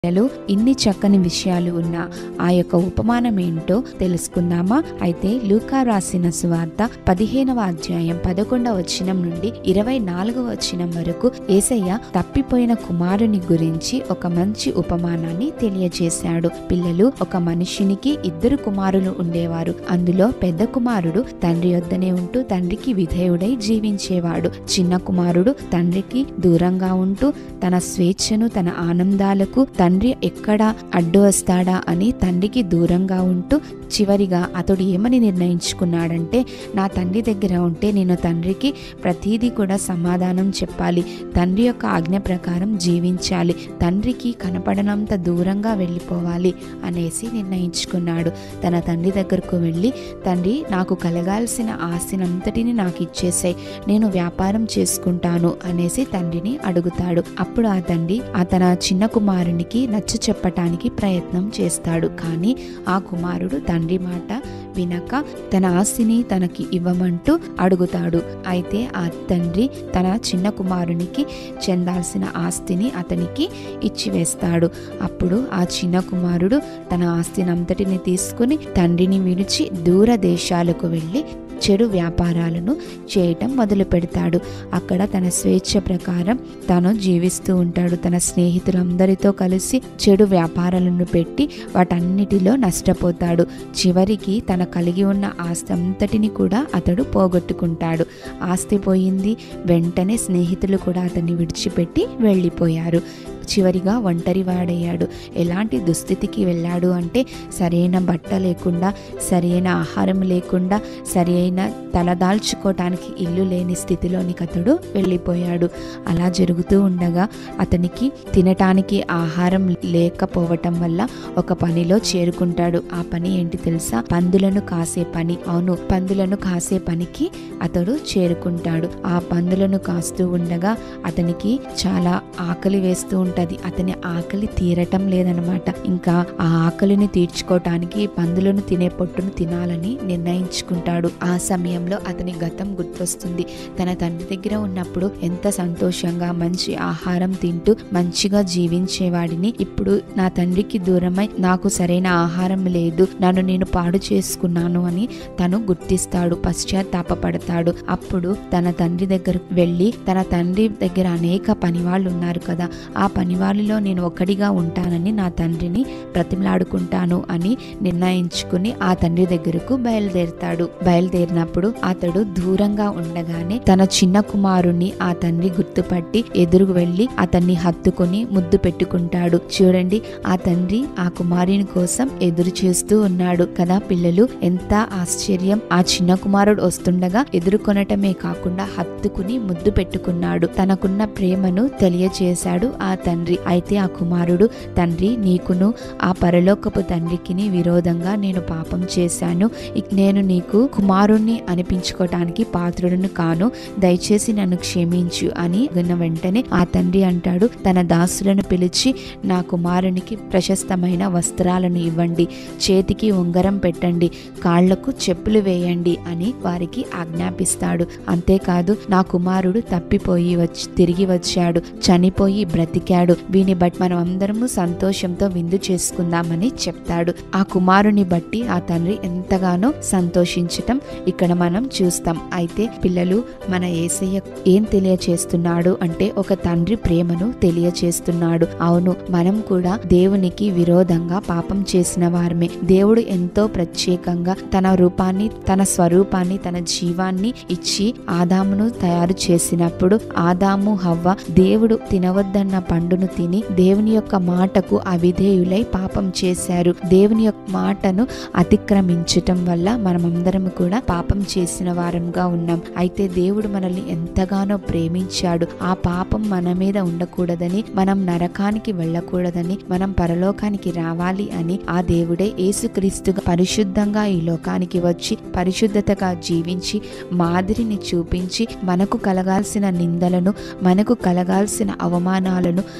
పిల్లలు ఇన్ని చక్కని విషయాలు ఉన్న ఆ యొక్క ఉపమానం ఏంటో తెలుసుకుందామా అయితే లూకా రాసిన సువార్త పదిహేనవ అధ్యాయం పదకొండవ వచనం నుండి ఇరవై నాలుగవ వచనం వరకు ఏసయ్య తప్పిపోయిన కుమారుని గురించి ఒక మంచి ఉపమానాన్ని తెలియజేశాడు పిల్లలు ఒక మనిషినికి ఇద్దరు కుమారులు ఉండేవారు అందులో పెద్ద కుమారుడు తండ్రి వద్దనే ఉంటూ తండ్రికి విధేయుడై జీవించేవాడు చిన్న కుమారుడు తండ్రికి దూరంగా ఉంటూ తన స్వేచ్ఛను తన ఆనందాలకు తండ్రి ఎక్కడ అడ్డు వస్తాడా అని తండ్రికి దూరంగా ఉంటూ చివరిగా అతడు ఏమని నిర్ణయించుకున్నాడంటే నా తండ్రి దగ్గర ఉంటే నేను తండ్రికి ప్రతీదీ కూడా సమాధానం చెప్పాలి తండ్రి యొక్క ఆజ్ఞ ప్రకారం జీవించాలి తండ్రికి కనపడనంత దూరంగా వెళ్ళిపోవాలి అనేసి నిర్ణయించుకున్నాడు తన తండ్రి దగ్గరకు వెళ్ళి తండ్రి నాకు కలగాల్సిన ఆస్తినంతటిని నాకు ఇచ్చేసాయి నేను వ్యాపారం చేసుకుంటాను అనేసి తండ్రిని అడుగుతాడు అప్పుడు ఆ తండ్రి ఆ తన చిన్న కుమారునికి నచ్చ చెప్పటానికి ప్రయత్నం చేస్తాడు కానీ ఆ కుమారుడు తండ్రి మాట వినక తన ఆస్తిని తనకి ఇవ్వమంటూ అడుగుతాడు అయితే ఆ తండ్రి తన చిన్న కుమారునికి చెందాల్సిన ఆస్తిని అతనికి ఇచ్చివేస్తాడు అప్పుడు ఆ చిన్న కుమారుడు తన ఆస్తినంతటిని తీసుకుని తండ్రిని విడిచి దూర దేశాలకు వెళ్ళి చెడు వ్యాపారాలను చేయటం మొదలు పెడతాడు అక్కడ తన స్వేచ్ఛ ప్రకారం తాను జీవిస్తూ ఉంటాడు తన స్నేహితులందరితో కలిసి చెడు వ్యాపారాలను పెట్టి వాటన్నిటిలో నష్టపోతాడు చివరికి తన కలిగి ఉన్న ఆస్తి అంతటిని కూడా అతడు పోగొట్టుకుంటాడు ఆస్తి పోయింది వెంటనే స్నేహితులు కూడా అతన్ని విడిచిపెట్టి వెళ్ళిపోయారు చివరిగా ఒంటరి వాడయ్యాడు ఎలాంటి దుస్థితికి వెళ్ళాడు అంటే సరైన బట్ట లేకుండా సరైన ఆహారం లేకుండా సరైన తలదాల్చుకోవటానికి ఇల్లు లేని స్థితిలోనికి అతడు వెళ్ళిపోయాడు అలా జరుగుతూ ఉండగా అతనికి తినటానికి ఆహారం లేకపోవటం వల్ల ఒక పనిలో చేరుకుంటాడు ఆ పని ఏంటి తెలుసా పందులను కాసే పని అవును పందులను కాసే పనికి అతడు చేరుకుంటాడు ఆ పందులను కాస్తూ ఉండగా అతనికి చాలా ఆకలి వేస్తూ ఉంటది అతని ఆకలి తీరటం లేదనమాట ఇంకా ఆ ఆకలిని తీర్చుకోవటానికి పందులను తినే పొట్టును తినాలని నిర్ణయించుకుంటాడు ఆ సమయంలో అతని గతం గుర్తొస్తుంది తన తండ్రి దగ్గర ఉన్నప్పుడు ఎంత సంతోషంగా మంచి ఆహారం తింటూ మంచిగా జీవించేవాడిని ఇప్పుడు నా తండ్రికి దూరమై నాకు సరైన ఆహారం లేదు నన్ను నేను పాడు చేసుకున్నాను అని తను గుర్తిస్తాడు పశ్చాత్తాపడతాడు అప్పుడు తన తండ్రి దగ్గరకు వెళ్ళి తన తండ్రి దగ్గర అనేక పనివాళ్ళు ఉన్నారు కదా ఆ పనివాళ్ళలో నేను ఒక్కడిగా ఉంటానని నా తండ్రిని బ్రతిమలాడుకుంటాను అని నిర్ణయించుకుని ఆ తండ్రి దగ్గరకు బయలుదేరుతాడు బయలుదేరినప్పుడు అతడు దూరంగా ఉండగానే తన చిన్న కుమారుణ్ణి ఆ తండ్రి గుర్తుపట్టి ఎదురుకు వెళ్లి అతన్ని హత్తుకొని ముద్దు పెట్టుకుంటాడు చూడండి ఆ తండ్రి ఆ కుమారుని కోసం ఎదురు చూస్తూ ఉన్నాడు కదా పిల్లలు ఎంత ఆశ్చర్యం ఆ చిన్న కుమారుడు వస్తుండగా ఎదుర్కొనటమే కాకుండా హత్తుకుని ముద్దు పెట్టుకున్నాడు తనకున్న ప్రేమను తెలియచేశాడు ఆ తండ్రి అయితే ఆ కుమారుడు తండ్రి నీకును ఆ పరలోకపు తండ్రికిని విరోధంగా నేను పాపం చేశాను ఇక్ నేను నీకు కుమారుణ్ణి అనిపించుకోవటానికి పాత్రుడును కాను దయచేసి నన్ను క్షమించు అని విన్న వెంటనే ఆ తండ్రి అంటాడు తన దాసులను పిలిచి నా కుమారునికి ప్రశస్తమైన వస్త్రాలను ఇవ్వండి చేతికి ఉంగరం పెట్టండి కాళ్లకు చెప్పులు వేయండి అని వారికి ఆజ్ఞాపిస్తాడు అంతేకాదు నా కుమారుడు తప్పిపోయి వచ్చి తిరిగి వచ్చాడు చనిపోయి బ్రతికాడు వీని బట్టి మనం అందరము సంతోషంతో విందు చేసుకుందామని చెప్తాడు ఆ కుమారుని బట్టి ఆ తండ్రి ఎంతగానో సంతోషించటం ఇక్కడ మనం చూస్తాం అయితే పిల్లలు మన ఏసయ్య ఏం తెలియచేస్తున్నాడు అంటే ఒక తండ్రి ప్రేమను తెలియచేస్తున్నాడు అవును మనం కూడా దేవునికి విరోధంగా పాపం చేసిన వారమే దేవుడు ఎంతో ప్రత్యేకంగా తన రూపాన్ని తన స్వరూపాన్ని తన జీవాన్ని ఇచ్చి ఆదామును తయారు చేసినప్పుడు ఆదాము హవ్వ దేవుడు తినవద్దన్న పండును తిని దేవుని యొక్క మాటకు అవిధేయులై పాపం చేశారు దేవుని యొక్క మాటను అతిక్రమించటం వల్ల మనమందరం కూడా పాపం చేసిన వారంగా ఉన్నాం అయితే దేవుడు మనల్ని ఎంతగానో ప్రేమించాడు ఆ పాపం మన మీద ఉండకూడదని మనం నరకానికి వెళ్ళకూడదని మనం పరలోకానికి రావాలి అని ఆ దేవుడే యేసుక్రీస్తుగా పరిశుద్ధంగా ఈ లోకానికి వచ్చి పరిశుద్ధతగా జీవించి మాదిరిని చూపించి మనకు కలగాల్సిన నిందలను మనకు కలగాల్సిన అవమానాలను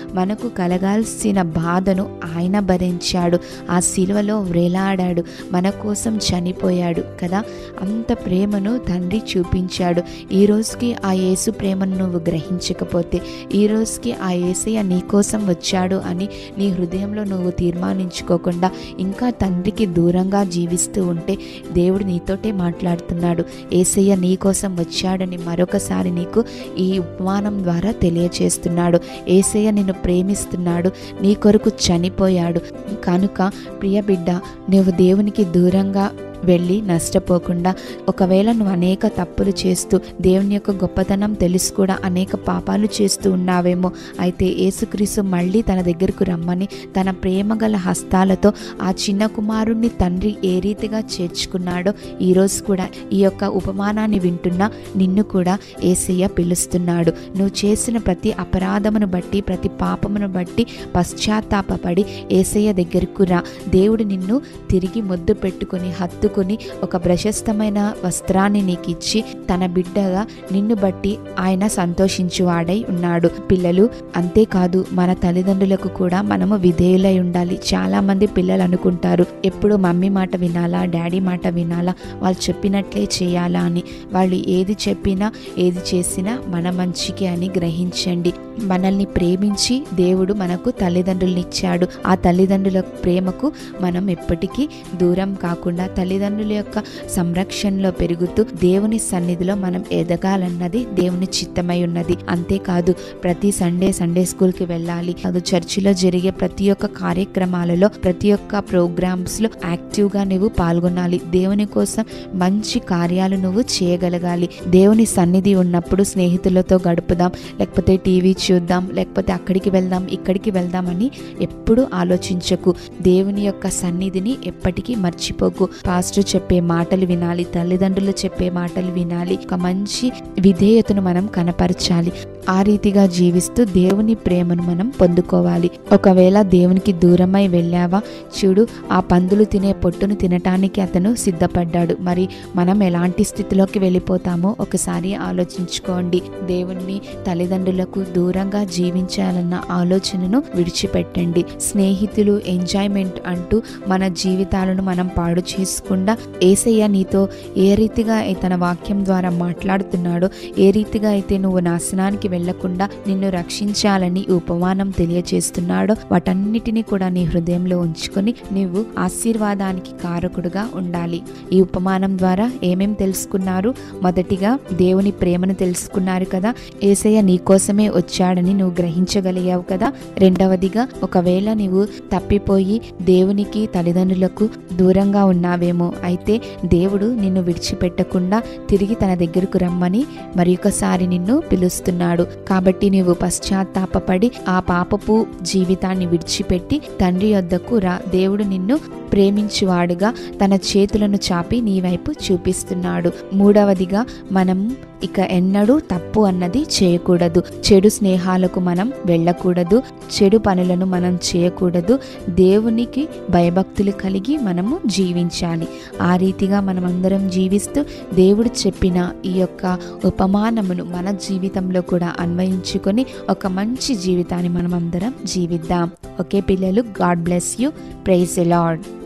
మనకు కలగాల్సిన బాధను ఆయన భరించాడు ఆ శిలువలో వ్రేలాడాడు మన కోసం చనిపోయాడు కదా అంత ప్రేమను తండ్రి చూపించాడు ఈ రోజుకి ఆ యేసు ప్రేమను నువ్వు గ్రహించకపోతే ఈ రోజుకి ఆ యేసయ్య నీ కోసం వచ్చాడు అని నీ హృదయంలో నువ్వు తీర్మానించుకోకుండా ఇంకా తండ్రికి దూరంగా జీవిస్తూ ఉంటే దేవుడు నీతోటే మాట్లాడుతున్నాడు ఏసయ్య నీ కోసం వచ్చాడని మరొకసారి నీకు ఈ ఉపమానం ద్వారా తెలియచేస్తున్నాడు ఏసయ్య నిన్ను ప్రేమిస్తున్నాడు నీ కొరకు చనిపోయాడు కనుక ప్రియ బిడ్డ నువ్వు దేవునికి దూరంగా వెళ్ళి నష్టపోకుండా ఒకవేళ నువ్వు అనేక తప్పులు చేస్తూ దేవుని యొక్క గొప్పతనం తెలుసు కూడా అనేక పాపాలు చేస్తూ ఉన్నావేమో అయితే యేసుక్రీస్తు మళ్ళీ తన దగ్గరకు రమ్మని తన ప్రేమగల హస్తాలతో ఆ చిన్న కుమారుణ్ణి తండ్రి ఏ రీతిగా చేర్చుకున్నాడో ఈరోజు కూడా ఈ యొక్క ఉపమానాన్ని వింటున్న నిన్ను కూడా ఏసయ్య పిలుస్తున్నాడు నువ్వు చేసిన ప్రతి అపరాధమును బట్టి ప్రతి పాపమును బట్టి పశ్చాత్తాపడి ఏసయ్య దగ్గరకు రా దేవుడు నిన్ను తిరిగి ముద్దు పెట్టుకొని హత్తుకొని ఒక ప్రశస్తమైన వస్త్రాన్ని నీకు ఇచ్చి తన బిడ్డగా నిన్ను బట్టి ఆయన సంతోషించువాడై ఉన్నాడు పిల్లలు అంతేకాదు మన తల్లిదండ్రులకు కూడా మనము విధేయులై ఉండాలి చాలా మంది పిల్లలు అనుకుంటారు ఎప్పుడు మమ్మీ మాట వినాలా డాడీ మాట వినాలా వాళ్ళు చెప్పినట్లే చేయాలా అని వాళ్ళు ఏది చెప్పినా ఏది చేసినా మన మంచికి అని గ్రహించండి మనల్ని ప్రేమించి దేవుడు మనకు తల్లిదండ్రుల్ని ఇచ్చాడు ఆ తల్లిదండ్రుల ప్రేమకు మనం ఎప్పటికీ దూరం కాకుండా తల్లిదండ్రుల యొక్క సంరక్షణలో పెరుగుతూ దేవుని సన్నిధిలో మనం ఎదగాలన్నది దేవుని చిత్తమై ఉన్నది అంతేకాదు ప్రతి సండే సండే స్కూల్కి వెళ్ళాలి అది చర్చిలో జరిగే ప్రతి ఒక్క కార్యక్రమాలలో ప్రతి ఒక్క ప్రోగ్రామ్స్ లో యాక్టివ్ గా నువ్వు పాల్గొనాలి దేవుని కోసం మంచి కార్యాలు నువ్వు చేయగలగాలి దేవుని సన్నిధి ఉన్నప్పుడు స్నేహితులతో గడుపుదాం లేకపోతే టీవీ చూద్దాం లేకపోతే అక్కడికి వెళ్దాం ఇక్కడికి వెళ్దామని ఎప్పుడు ఆలోచించకు దేవుని యొక్క సన్నిధిని ఎప్పటికీ మర్చిపోకు పాస్టర్ చెప్పే మాటలు వినాలి తల్లిదండ్రులు చెప్పే మాటలు వినాలి ఒక మంచి విధేయతను మనం కనపరచాలి ఆ రీతిగా జీవిస్తూ దేవుని ప్రేమను మనం పొందుకోవాలి ఒకవేళ దేవునికి దూరమై వెళ్ళావా చూడు ఆ పందులు తినే పొట్టును తినటానికి అతను సిద్ధపడ్డాడు మరి మనం ఎలాంటి స్థితిలోకి వెళ్ళిపోతామో ఒకసారి ఆలోచించుకోండి దేవుణ్ణి తల్లిదండ్రులకు దూరంగా జీవించాలన్న ఆలోచనను విడిచిపెట్టండి స్నేహితులు ఎంజాయ్మెంట్ అంటూ మన జీవితాలను మనం పాడు చేసుకుండా ఏసయ్య నీతో ఏ రీతిగా తన వాక్యం ద్వారా మాట్లాడుతున్నాడో ఏ రీతిగా అయితే నువ్వు నాశనానికి వెళ్లకుండా నిన్ను రక్షించాలని ఈ ఉపమానం తెలియచేస్తున్నాడో వాటన్నిటిని కూడా నీ హృదయంలో ఉంచుకొని నువ్వు ఆశీర్వాదానికి కారకుడుగా ఉండాలి ఈ ఉపమానం ద్వారా ఏమేం తెలుసుకున్నారు మొదటిగా దేవుని ప్రేమను తెలుసుకున్నారు కదా ఏసయ్య నీ కోసమే వచ్చాడని నువ్వు గ్రహించగలిగావు కదా రెండవదిగా ఒకవేళ నీవు తప్పిపోయి దేవునికి తల్లిదండ్రులకు దూరంగా ఉన్నావేమో అయితే దేవుడు నిన్ను విడిచిపెట్టకుండా తిరిగి తన దగ్గరకు రమ్మని మరి ఒకసారి నిన్ను పిలుస్తున్నాడు కాబట్టి నీవు పశ్చాత్తాపపడి ఆ పాపపు జీవితాన్ని విడిచిపెట్టి తండ్రి వద్దకు రా దేవుడు నిన్ను ప్రేమించువాడుగా తన చేతులను చాపి నీ వైపు చూపిస్తున్నాడు మూడవదిగా మనం ఇక ఎన్నడూ తప్పు అన్నది చేయకూడదు చెడు స్నేహాలకు మనం వెళ్ళకూడదు చెడు పనులను మనం చేయకూడదు దేవునికి భయభక్తులు కలిగి మనము జీవించాలి ఆ రీతిగా మనం అందరం జీవిస్తూ దేవుడు చెప్పిన ఈ యొక్క ఉపమానమును మన జీవితంలో కూడా అన్వయించుకొని ఒక మంచి జీవితాన్ని మనం అందరం జీవిద్దాం ఓకే పిల్లలు God bless you praise lord